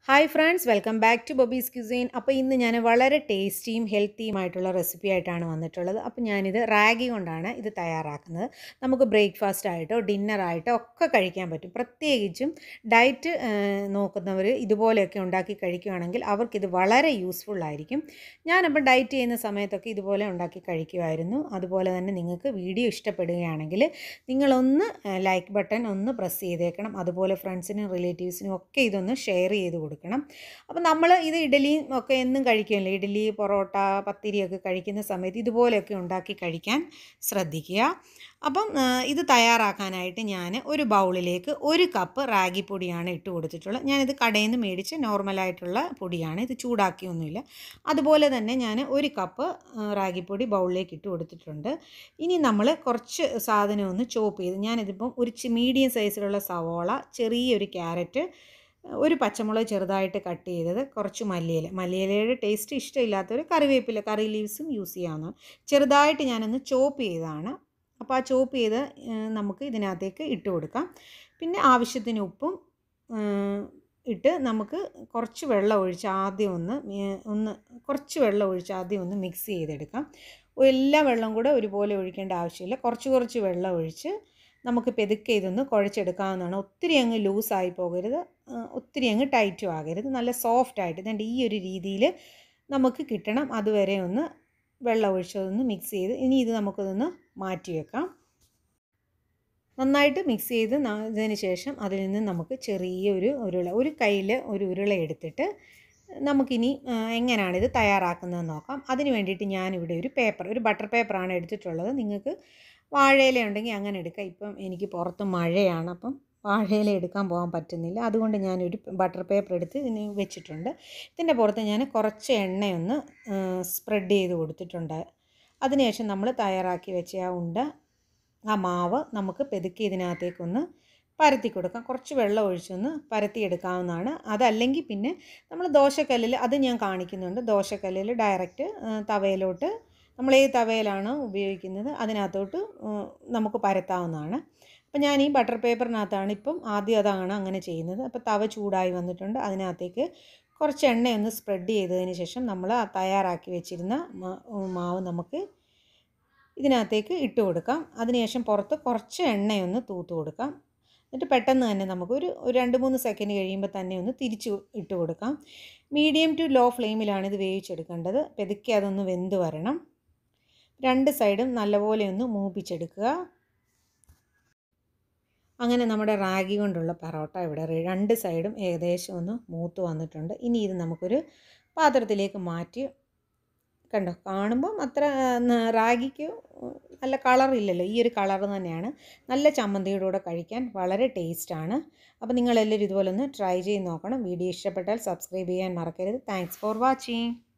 hi friends welcome back to Bobby's cuisine അപ്പോൾ ഇന്ന് ഞാൻ വളരെ ടേസ്റ്റിയും ഹെൽത്തിയുമായിട്ടുള്ള റെസിപ്പി ആയിട്ടാണ് വന്നിട്ടുള്ളത് അപ്പോൾ ഞാനിത് റാഗി കൊണ്ടാണ് ഇത് തയ്യാറാക്കുന്നത് നമുക്ക് ബ്രേക്ക്ഫാസ്റ്റ് ആയിട്ടോ ഡിന്നറായിട്ടോ ഒക്കെ കഴിക്കാൻ പറ്റും പ്രത്യേകിച്ചും ഡയറ്റ് നോക്കുന്നവർ ഇതുപോലെയൊക്കെ ഉണ്ടാക്കി കഴിക്കുകയാണെങ്കിൽ അവർക്കിത് വളരെ യൂസ്ഫുൾ ആയിരിക്കും ഞാനപ്പോൾ ഡയറ്റ് ചെയ്യുന്ന സമയത്തൊക്കെ ഇതുപോലെ ഉണ്ടാക്കി കഴിക്കുമായിരുന്നു അതുപോലെ തന്നെ നിങ്ങൾക്ക് വീഡിയോ ഇഷ്ടപ്പെടുകയാണെങ്കിൽ നിങ്ങളൊന്ന് ലൈക്ക് ബട്ടൺ ഒന്ന് പ്രസ് ചെയ്തേക്കണം അതുപോലെ ഫ്രണ്ട്സിനും റിലേറ്റീവ്സിനും ഒക്കെ ഇതൊന്ന് ഷെയർ ചെയ്ത് കൊടുക്കണം അപ്പം നമ്മൾ ഇത് ഇഡലിയും ഒക്കെ എന്നും കഴിക്കുമല്ലോ ഇഡലി പൊറോട്ട പത്തിരിയൊക്കെ കഴിക്കുന്ന സമയത്ത് ഇതുപോലെയൊക്കെ ഉണ്ടാക്കി കഴിക്കാൻ ശ്രദ്ധിക്കുക അപ്പം ഇത് തയ്യാറാക്കാനായിട്ട് ഞാൻ ഒരു ബൗളിലേക്ക് ഒരു കപ്പ് റാഗി പൊടിയാണ് ഇട്ട് കൊടുത്തിട്ടുള്ളത് ഞാനിത് കടയിൽ നിന്ന് മേടിച്ച് നോർമലായിട്ടുള്ള പൊടിയാണ് ഇത് ചൂടാക്കിയൊന്നുമില്ല അതുപോലെ തന്നെ ഞാൻ ഒരു കപ്പ് റാഗിപ്പൊടി ബൗളിലേക്ക് ഇട്ട് കൊടുത്തിട്ടുണ്ട് ഇനി നമ്മൾ കുറച്ച് സാധനം ഒന്ന് ചോപ്പ് ചെയ്ത് ഞാനിതിപ്പം ഒരു മീഡിയം സൈസിലുള്ള സവോള ചെറിയൊരു ക്യാരറ്റ് ഒരു പച്ചമുളക് ചെറുതായിട്ട് കട്ട് ചെയ്തത് കുറച്ച് മല്ലിയില മല്ലിയിലയുടെ ടേസ്റ്റ് ഇഷ്ടമില്ലാത്തവർ കറിവേപ്പില കറി ലീവ്സും യൂസ് ചെയ്യാവുന്ന ചെറുതായിട്ട് ഞാനൊന്ന് ചോപ്പ് ചെയ്തതാണ് അപ്പോൾ ആ ചോപ്പ് ചെയ്ത് നമുക്ക് ഇതിനകത്തേക്ക് ഇട്ട് കൊടുക്കാം പിന്നെ ആവശ്യത്തിന് ഉപ്പും ഇട്ട് നമുക്ക് കുറച്ച് വെള്ളം ഒഴിച്ച് ആദ്യം ഒന്ന് ഒന്ന് കുറച്ച് വെള്ളം ഒഴിച്ച് ആദ്യം ഒന്ന് മിക്സ് ചെയ്തെടുക്കാം എല്ലാ വെള്ളം കൂടെ ഒരുപോലെ ഒഴിക്കേണ്ട ആവശ്യമില്ല കുറച്ച് കുറച്ച് വെള്ളം ഒഴിച്ച് നമുക്ക് പെതുക്കെ ഇതൊന്ന് കുഴച്ചെടുക്കാവുന്നതാണ് ഒത്തിരി അങ്ങ് ലൂസായി പോകരുത് ഒത്തിരി അങ്ങ് ടൈറ്റും ആകരുത് നല്ല സോഫ്റ്റായിട്ട് ഇതുകൊണ്ട് ഈ ഒരു രീതിയിൽ നമുക്ക് കിട്ടണം അതുവരെ ഒന്ന് വെള്ളം ഒഴിച്ചതൊന്ന് മിക്സ് ചെയ്ത് ഇനി ഇത് നമുക്കതൊന്ന് മാറ്റി വെക്കാം നന്നായിട്ട് മിക്സ് ചെയ്ത് ഇതിന് ശേഷം അതിൽ നിന്ന് നമുക്ക് ചെറിയൊരു ഉരുള ഒരു കയ്യിൽ ഒരു ഉരുള എടുത്തിട്ട് നമുക്കിനി എങ്ങനെയാണ് ഇത് തയ്യാറാക്കുന്നതെന്ന് നോക്കാം അതിന് വേണ്ടിയിട്ട് ഞാനിവിടെ ഒരു പേപ്പർ ഒരു ബട്ടർ പേപ്പറാണ് എടുത്തിട്ടുള്ളത് നിങ്ങൾക്ക് വാഴയില ഉണ്ടെങ്കിൽ അങ്ങനെ എടുക്കാം ഇപ്പം എനിക്ക് പുറത്ത് മഴയാണ് അപ്പം വാഴയില എടുക്കാൻ പോകാൻ പറ്റുന്നില്ല അതുകൊണ്ട് ഞാനൊരു ബട്ടർ പേപ്പർ എടുത്ത് ഇതിന് വെച്ചിട്ടുണ്ട് ഇതിൻ്റെ പുറത്ത് ഞാൻ കുറച്ച് എണ്ണയൊന്ന് സ്പ്രെഡ് ചെയ്ത് കൊടുത്തിട്ടുണ്ട് അതിനുശേഷം നമ്മൾ തയ്യാറാക്കി വെച്ച ആ ഉണ്ട ആ മാവ് നമുക്ക് പെതുക്കി ഇതിനകത്തേക്കൊന്ന് പരത്തി കൊടുക്കാം കുറച്ച് വെള്ളം ഒഴിച്ചൊന്ന് പരത്തിയെടുക്കാവുന്നതാണ് അതല്ലെങ്കിൽ പിന്നെ നമ്മൾ ദോശക്കല്ലിൽ അത് ഞാൻ കാണിക്കുന്നുണ്ട് ദോശക്കല്ലിൽ ഡയറക്റ്റ് തവയിലോട്ട് നമ്മൾ ഏത് തവയിലാണ് ഉപയോഗിക്കുന്നത് അതിനകത്തോട്ട് നമുക്ക് പരത്താവുന്നതാണ് അപ്പം ഞാൻ ഈ ബട്ടർ പേപ്പറിനകത്താണ് ഇപ്പം ആദ്യം അതാണ് അങ്ങനെ ചെയ്യുന്നത് അപ്പോൾ തവ ചൂടായി വന്നിട്ടുണ്ട് അതിനകത്തേക്ക് കുറച്ച് എണ്ണയൊന്ന് സ്പ്രെഡ് ചെയ്തതിന് ശേഷം നമ്മൾ ആ തയ്യാറാക്കി വെച്ചിരുന്ന മാവ് നമുക്ക് ഇതിനകത്തേക്ക് ഇട്ട് കൊടുക്കാം അതിനുശേഷം പുറത്ത് കുറച്ച് എണ്ണയൊന്ന് തൂത്ത് കൊടുക്കാം എന്നിട്ട് പെട്ടെന്ന് തന്നെ നമുക്കൊരു ഒരു രണ്ട് മൂന്ന് സെക്കൻഡ് കഴിയുമ്പോൾ തന്നെ ഒന്ന് തിരിച്ച് ഇട്ട് കൊടുക്കാം മീഡിയം ടു ലോ ഫ്ലെയിമിലാണ് ഇത് വേവിച്ചെടുക്കേണ്ടത് പെതുക്കെ അതൊന്ന് വെന്ത് വരണം രണ്ട് സൈഡും നല്ലപോലെ ഒന്ന് മൂപ്പിച്ചെടുക്കുക അങ്ങനെ നമ്മുടെ റാഗി കൊണ്ടുള്ള പൊറോട്ട ഇവിടെ രണ്ട് സൈഡും ഏകദേശം ഒന്ന് മൂത്ത് വന്നിട്ടുണ്ട് ഇനി ഇത് നമുക്കൊരു പാത്രത്തിലേക്ക് മാറ്റി കണ്ടോ കാണുമ്പം അത്ര റാഗിക്ക് നല്ല കളറില്ലല്ലോ ഈ ഒരു കളർ തന്നെയാണ് നല്ല ചമ്മന്തിയുടെ കൂടെ കഴിക്കാൻ വളരെ ടേസ്റ്റാണ് അപ്പോൾ നിങ്ങളെല്ലാവരും ഇതുപോലെ ഒന്ന് ട്രൈ ചെയ്ത് നോക്കണം വീഡിയോ ഇഷ്ടപ്പെട്ടാൽ സബ്സ്ക്രൈബ് ചെയ്യാൻ മറക്കരുത് താങ്ക്സ് ഫോർ വാച്ചിങ്